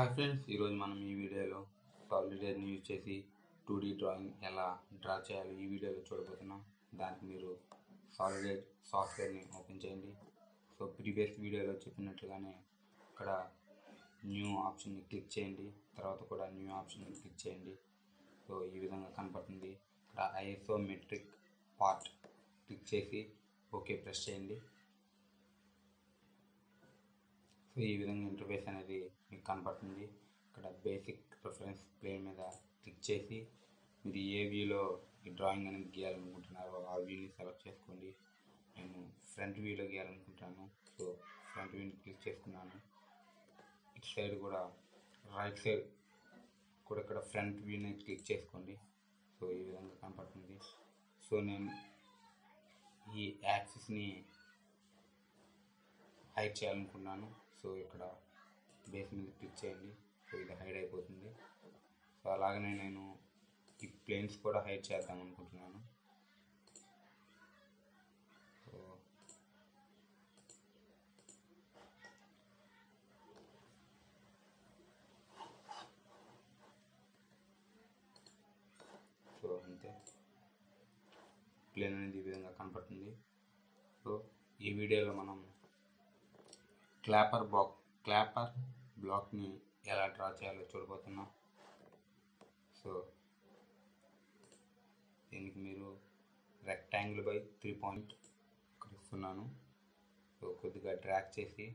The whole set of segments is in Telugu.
హాయ్ ఫ్రెండ్స్ ఈరోజు మనం ఈ వీడియోలో సాలిడేట్ని యూజ్ చేసి టూ డీ డ్రాయింగ్ ఎలా డ్రా చేయాలో ఈ వీడియోలో చూడబోతున్నాం దానికి మీరు సాలిడేట్ సాఫ్ట్వేర్ని ఓపెన్ చేయండి సో ప్రీవియస్ వీడియోలో చెప్పినట్లుగానే ఇక్కడ న్యూ ఆప్షన్ని క్లిక్ చేయండి తర్వాత కూడా న్యూ ఆప్షన్ని క్లిక్ చేయండి సో ఈ విధంగా కనపడుతుంది ఇక్కడ ఐఎస్ఓ మెట్రిక్ పార్ట్ క్లిక్ చేసి ఓకే ప్రెస్ చేయండి సో ఈ విధంగా ఇంటర్ఫేస్ అనేది మీకు కనపడుతుంది ఇక్కడ బేసిక్ రిఫరెన్స్ ప్లేన్ మీద క్లిక్ చేసి మీరు ఏ వ్యూలో ఈ డ్రాయింగ్ అనేది గీయాలనుకుంటున్నారో ఆ వ్యూని సెలెక్ట్ చేసుకోండి నేను ఫ్రంట్ వ్యూలో గీయాలనుకుంటున్నాను సో ఫ్రంట్ వ్యూని క్లిక్ చేసుకున్నాను ఇటు సైడ్ కూడా రైట్ సైడ్ కూడా ఇక్కడ ఫ్రంట్ వ్యూని క్లిక్ చేసుకోండి సో ఈ విధంగా కనపడుతుంది సో నేను ఈ యాక్సిస్ని హైడ్ చేయాలనుకున్నాను సో ఇక్కడ బేస్ మీద క్లిక్ చేయండి సో ఇది హైడ్ అయిపోతుంది సో అలాగనే నేను ఈ ప్లేన్స్ కూడా హైడ్ చేద్దాం అనుకుంటున్నాను సో సో అంతే ప్లేన్ అనేది ఈ విధంగా కనపడుతుంది సో ఈ వీడియోలో మనం క్లాపర్ బాక్ క్లాపర్ బ్లాక్ని ఎలా డ్రా చేయాలో చూడబోతున్నాం సో దీనికి మీరు రెక్టాంగిల్ బై త్రీ పాయింట్ ఇక్కడ ఇస్తున్నాను సో కొద్దిగా డ్రాక్ చేసి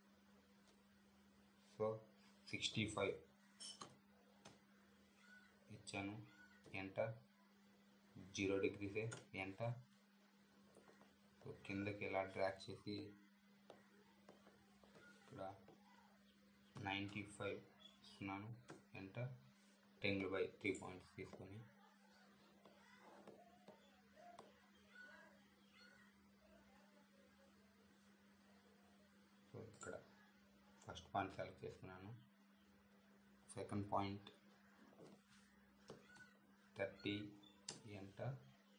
సో సిక్స్టీ ఫైవ్ ఇచ్చాను ఎంటర్ జీరో డిగ్రీసే ఎంటర్ సో కిందకి ఇలా డ్రాక్ చేసి ఇక్కడ నైంటీ ఫైవ్ ఇస్తున్నాను enter ten by three points తీసుకొని సో ఇక్కడ ఫస్ట్ పాయింట్ సెలెక్ట్ చేసుకున్నాను second point thirty enter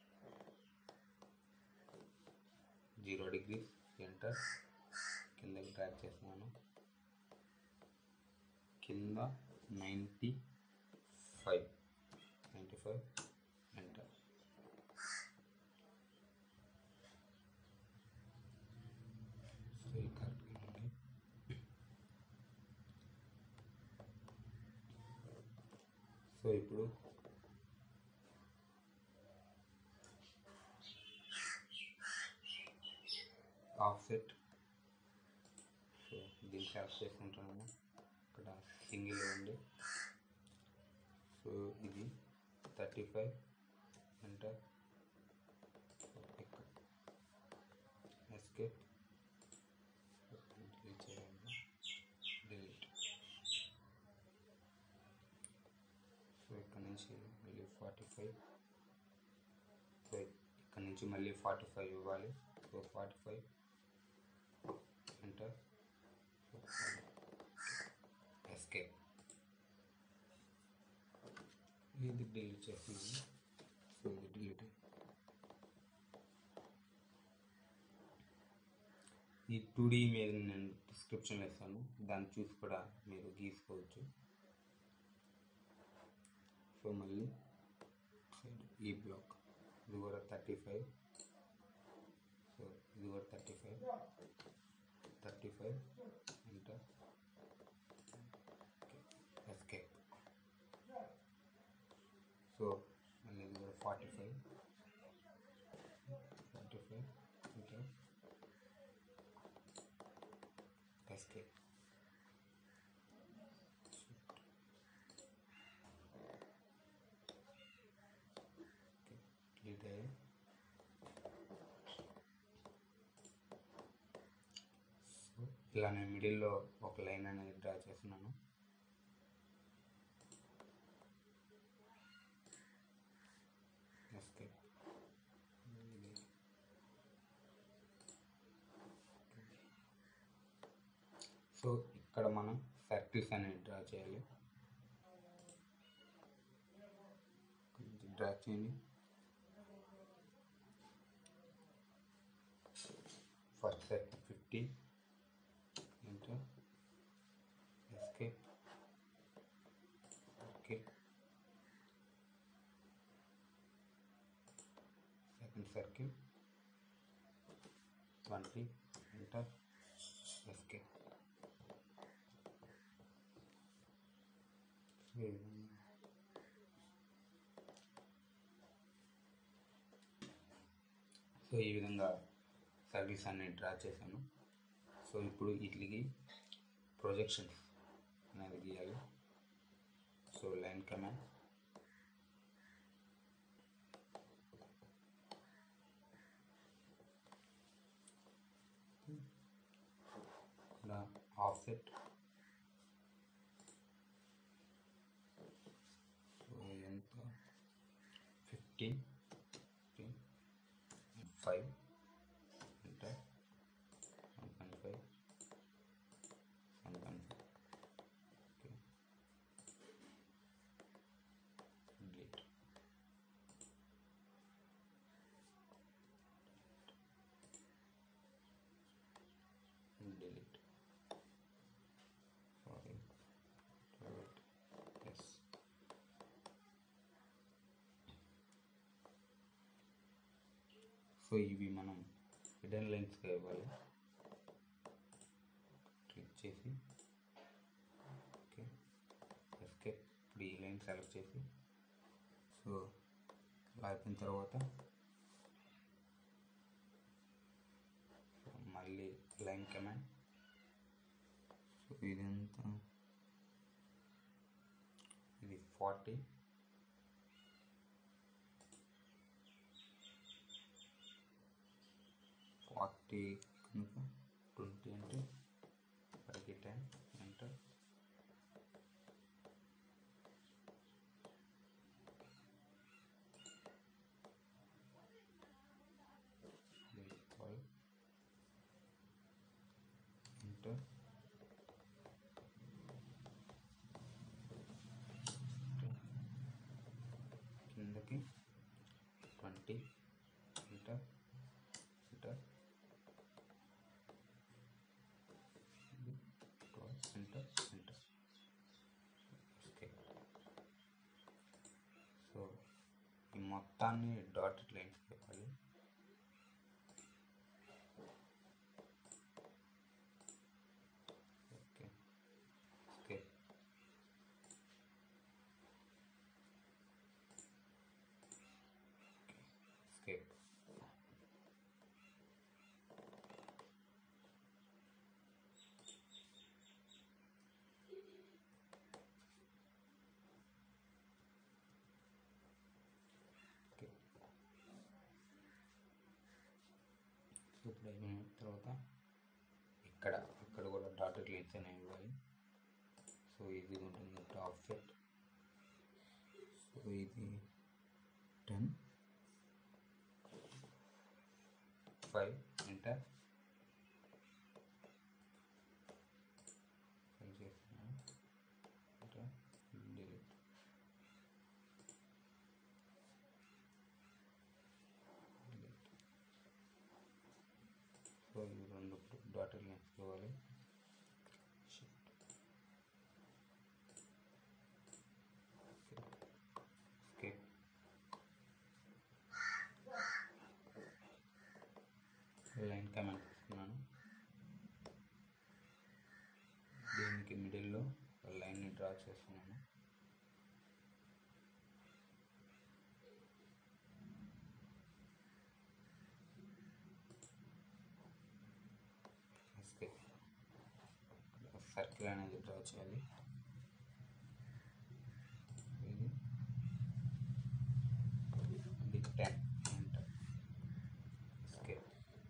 zero degrees enter కిందకి ట్రాక్ చేస్తున్నాను కింద ninety five ninety five enter so ఇది కరెక్ట్గా ఉంది సో ఇప్పుడు ఆఫ్సెట్ సో దీన్ని సెలెక్ట్ చేసుకుంటున్నాము ఇక్కడ సింగిల్ ఉంది సో ఇది thirty five enter escape delete చేయాలి డిలీట్ సో ఇక్కడ నుంచి మళ్ళీ ఫార్టీ ఫైవ్ సో ఇక్కడ నుంచి మళ్ళీ ఫార్టీ ఫైవ్ ఇవ్వాలి so forty five enter escape ఇది డిలీట్ చేస్తున్నాను సో ఇది డిలీట్ ఈ టూ డీ మీద నేను డిస్క్రిప్షన్ వేస్తాను దాన్ని చూసి కూడా మీరు గీసుకోవచ్చు సో మళ్ళీ ఈ బ్లాక్ ఇది కూడా థర్టీ ఫైవ్ సో ఇది కూడా thirty five thirty five enter escape so మళ్ళీ ఇది కూడా forty five forty five enter escape delete అయ్యాయి సో ఇలా నేను మిడిల్లో ఒక లైన్ అనేది డ్రా చేస్తున్నాను ఎస్కేప్ సో ఇక్కడ మనం సర్కిల్స్ అనేది డ్రా చేయాలి డ్రా చేయండి first circle fifty enter escape circle 20 enter escape so ఈ విధంగా సో ఈ విధంగా సర్వీస్ అన్ని డ్రా చేశాను సో ఇప్పుడు వీటికి ప్రొజెక్షన్స్ అనేది గీయాలి సో లైన్ కమాండ్ ఇక్కడ ఆఫ్సెట్ సో ఎంత ఫిఫ్టీన్ ఫిఫ్టీన్ ఫైవ్ అంటే one point five one point five okay delete delete sorry delete yes so ఇవి మనం హిడెన్ లైన్స్గా ఇవ్వాలి క్లిక్ చేసి ఓకే ఎస్కేప్ ఇప్పుడు ఈ లైన్ సెలెక్ట్ చేసి సో ఇలా అయిపోయిన తర్వాత సో మళ్ళీ లైన్ కమాండ్ సో ఇదంతా ఇది ఫార్టీ ఫార్టీ కనుక ట్వంటీ అంటే ఫైవ్కి టెన్ ఎంటర్ ట్వెల్వ్ ఎంటర్ కిందకి twenty enter enter twelve enter enter okay so ఈ మొత్తాన్ని డాటెడ్ లైన్స్ ఇవ్వాలి okay okay escape okay so ఇప్పుడు అయిపోయిన తర్వాత ఇక్కడ ఇక్కడ కూడా డాటెడ్ లైన్స్ అనేవి ఇవ్వాలి సో ఇది ఉంటుంది టాప్ ఫిట్ సో ఇది టెన్ ఫైవ్ ఎంటర్ ఫైవ్ చేస్తున్నాను ఎంటర్ డిలీట్ డిలీట్ సో ఇవి రెండు డాటర్ లైన్స్ ఇవ్వాలి షిఫ్ట్ ఓకే లైన్ కమెంట్ ఇస్తున్నాను దీనికి మిడిల్లో లైన్ని డ్రా చేస్తున్నాను సర్కిల్ అనేది డ్రా చేయాలి ఇది ఇది టెన్ ఎంటర్ స్కేప్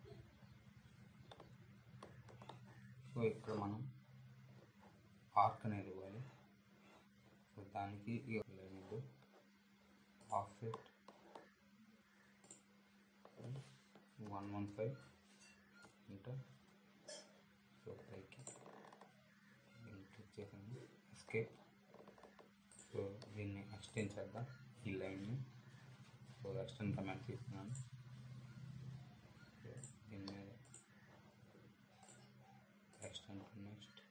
సో ఇక్కడ మనం ఆర్క్ అనేది ఇవ్వాలి సో దానికి ఈ లైన్ ఇది half fit one one five enter so పైకి దీన్ని క్లిక్ చేసాను ఎస్కేప్ సో దీన్ని ఎక్స్టెండ్ చేద్దాం ఈ లైన్ని సో ఎక్స్టెండ్ కమాండ్ తీసుకున్నాను సో దీని మీద ఎక్స్టెండ్ నెక్స్ట్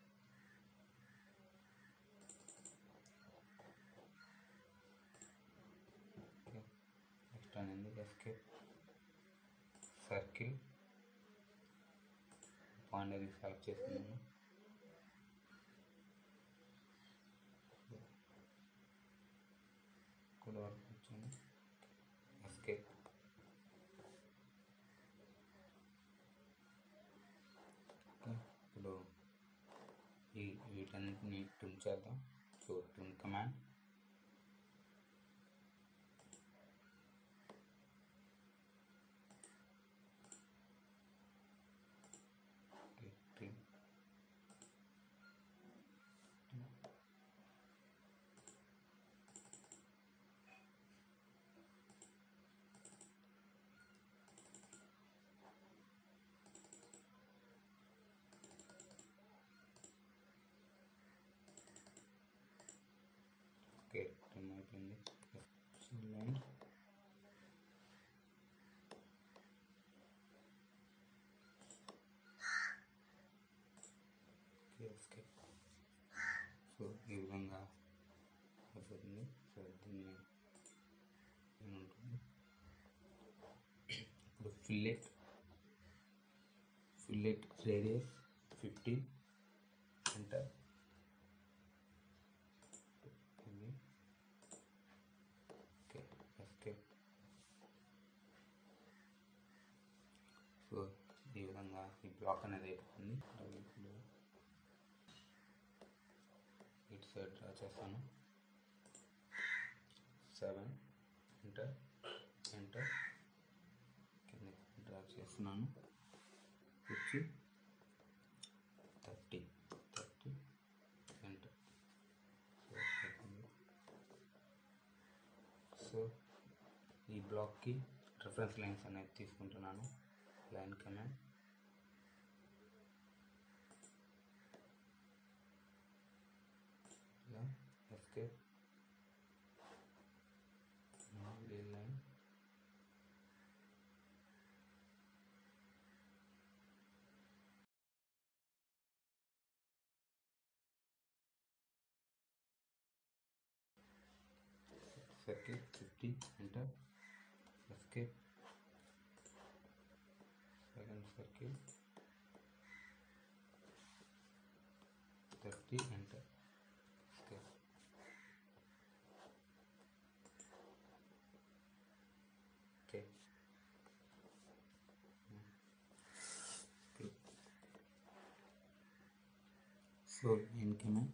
ఓకే ఎక్స్టెండ్ ఎందుకు ఎస్కేప్ సర్కిల్ పాయింట్ అనేది సెలెక్ట్ చేస్తున్నాను ఇక్కడ వరకు వచ్చాను ఎస్కేప్ ఇప్పుడు ఈ వీటన్నిటిని ట్రిమ్ చేద్దాం so trim command trim okay trim అయిపోయింది లైన్ ఓకే సో ఈ విధంగా అయిపోతుంది సో దీన్ని ఏముంటుంది ఇప్పుడు fillet fillet radius fifteen enter ఇది ఓకే ఎస్కేప్ సో ఈ విధంగా ఈ బ్లాక్ అనేది అయిపోతుంది ఇప్పుడు ఇటు సైడ్ డ్రా చేస్తాను సెవెన్ ఎంటర్ ఎంటర్ కింద డ్రా చేస్తున్నాను వచ్చి థర్టీ థర్టీ ఎంటర్ సో ఈ బ్లాక్కి రిఫరెన్స్ లైన్స్ అనేది తీసుకుంటున్నాను లైన్ కమాండ్ ఇలా escape line circle 50 enter escape second circle 30 enter escape okay escape so in command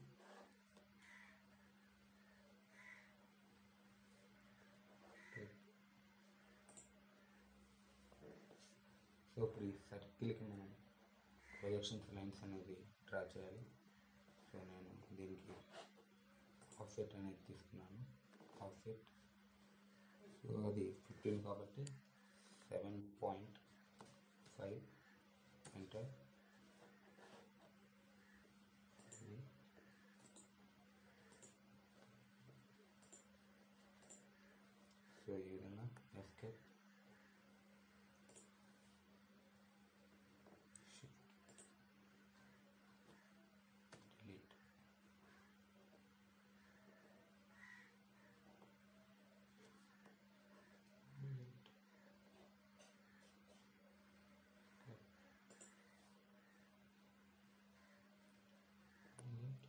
so ఇప్పుడు ఈ సర్కిల్కి మనం ప్రొజెక్షన్స్ లైన్స్ అనేది డ్రా చేయాలి సో నేను దీనికి ఆఫ్సెట్ అనేది తీసుకున్నాను ఆఫ్సెట్ సో అది ఫిఫ్టీన్ కాబట్టి seven point five enter so ఈ విధంగా escape delete delete Okay. delete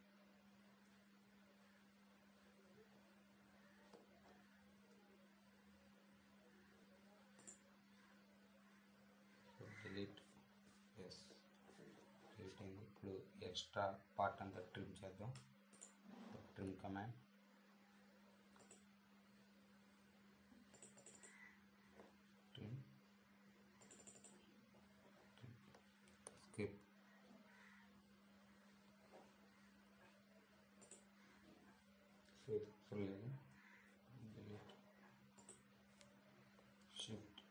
so delete yes delete అయింది ఇప్పుడు ఎక్స్ట్రా పార్ట్ అంతా ట్రిమ్ చేద్దాం trim command trim skip so full delete shift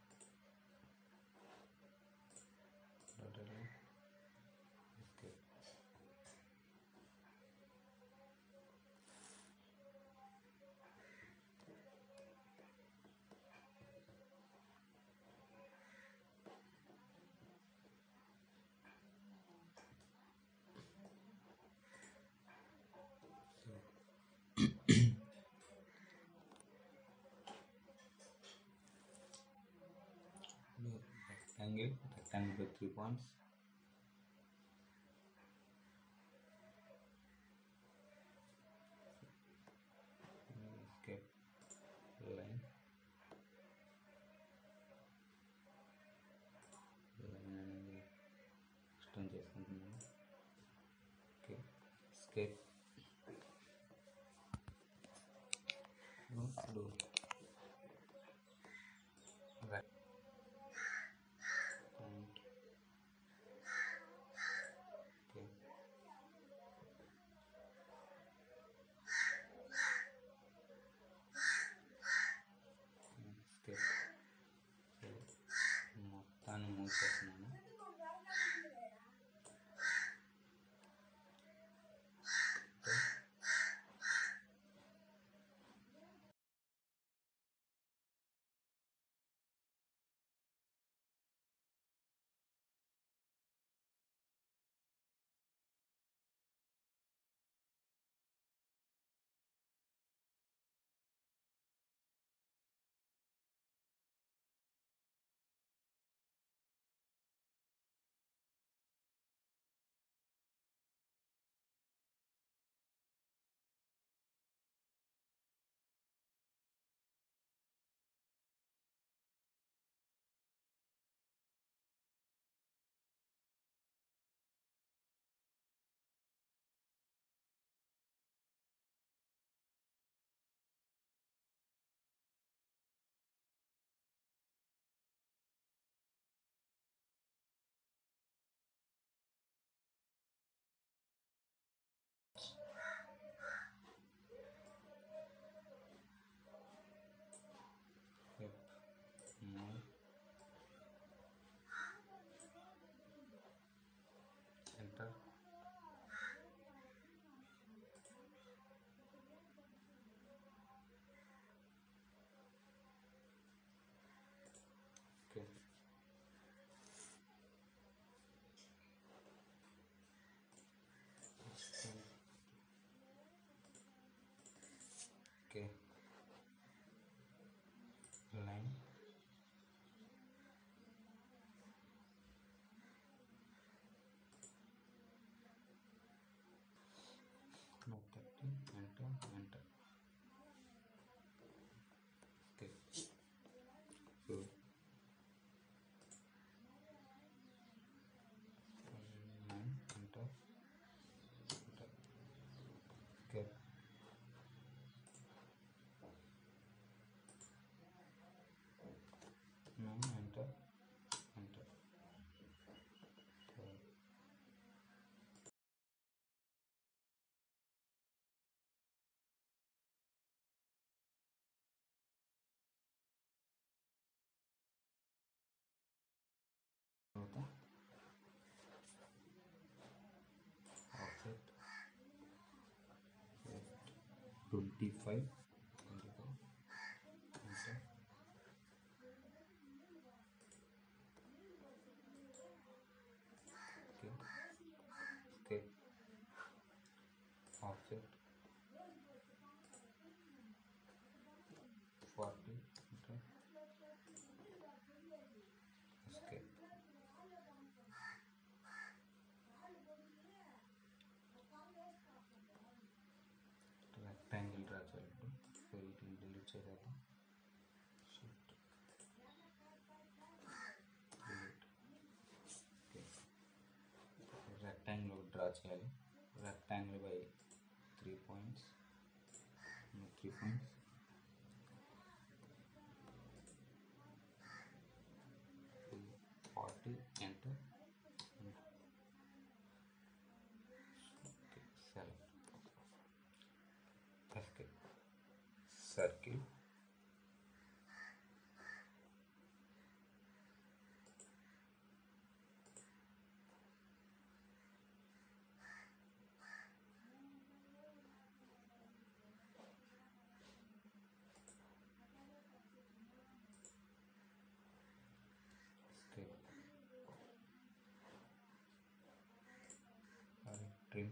dotted line escape rectangle rectangle by three points escape line line అనేది ఎక్స్టెండ్ చేసుకుంటున్నాను ఓకే escape ఇప్పుడు right point okay escape so మొత్తాన్ని మూసేస్తున్నాను okay Yep. Move. Enter. Okay. Okay. line no 30 enter enter okay so line enter enter okay no enter enter so తర్వాత offset twenty five twenty five enter okay okay offset 40 okay escape rectangle draw చేయాలి సో వీటిని డిలీట్ చేసేద్దాం shift delete okay rectangle draw చేయాలి rectangle by three points three points forty enter select escape circle escape and trim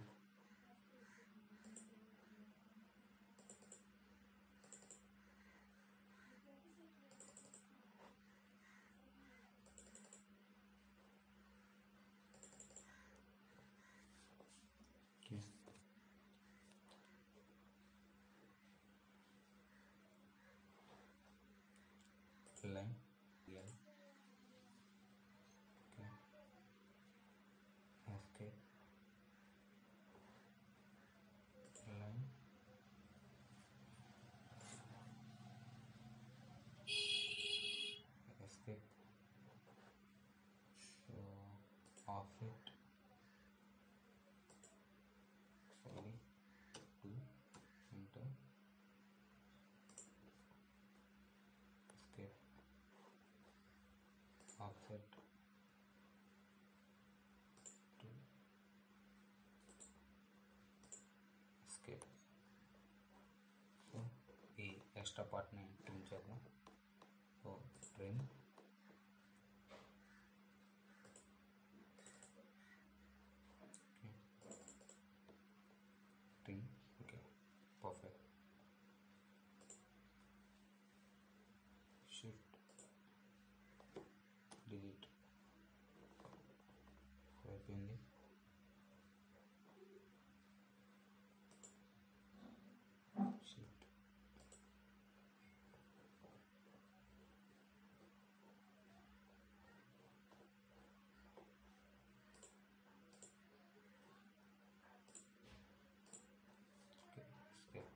offset escape so ఈ ఎక్స్ట్రా పార్ట్ని ట్రిమ్ చేద్దాం so trim trim okay perfect shift delete అయిపోయింది shift Okay, escape.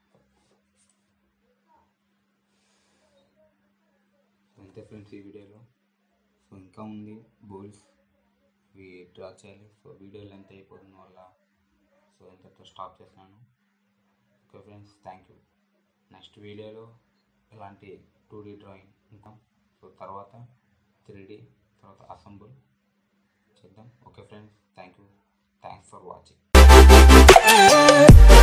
సో అంతే ఫ్రెండ్స్ ఈ వీడియోలో సో ఇంకా ఉంది బోల్స్ ఇవి డ్రా చేయాలి సో వీడియో లెంత్ అయిపోతున్న వల్ల సో ఇంతతో స్టాప్ చేస్తున్నాను okay friends thank you next వీడియోలో ఇలాంటి టూ డీ డ్రాయింగ్ ఇంకా సో తర్వాత త్రీ డీ తర్వాత అసెంబుల్ చేద్దాం okay friends thank you thanks for watching